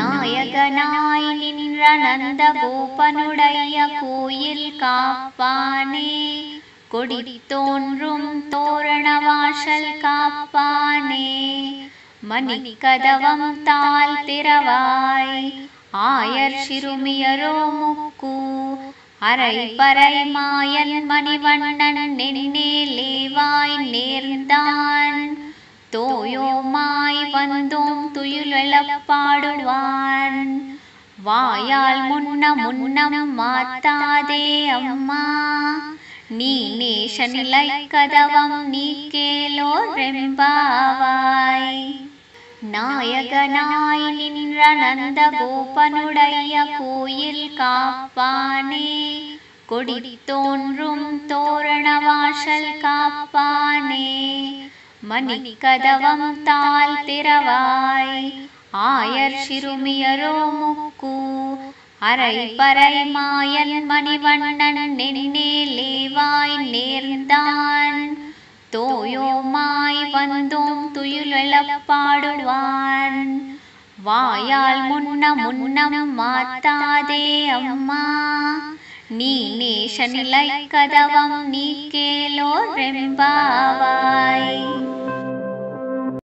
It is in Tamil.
நாயகனாய் நின்ற நந்த கோபனுடைய கோயில் காப்பானே கொடி தோன்றும் தோரண வாசல் காப்பானே மணிக்கதவம் தாழ் திறவாய் ஆயர் சிறுமியரோ முக்கு அரை பறை மாயன் மணிவண்ணன் நென்னேலேவாய் நேர்ந்தான் தோயோமாய் வந்தோம் துயிலெழப் பாடுவான் வாயால் முன்ன முன்னம் மாத்தாதே அம்மா நீ நேசநிலை கதவம் நீ கேலோ ரெம்பாவாய் நாயகனாய் நின்ற நந்த கோபனுடைய கோயில் காப்பானே கொடி தோன்றும் தோரண வாசல் காப்பானே மணிக்கதவம் தாழ் திறவாய் ஆயர் சிறுமியரோ முக்கு அரை பறை மாயன் மணிவண்ணன் நென்னேலேவாய் நேர்ந்தான் தோயோமாய் வந்தோம் துயிலெழப் பாடுவான் வாயால் முன்ன முன்னம் மாத்தாதே அம்மா நீ நேசநிலை கதவம் நீ கேலோ ரெம்பாவாய்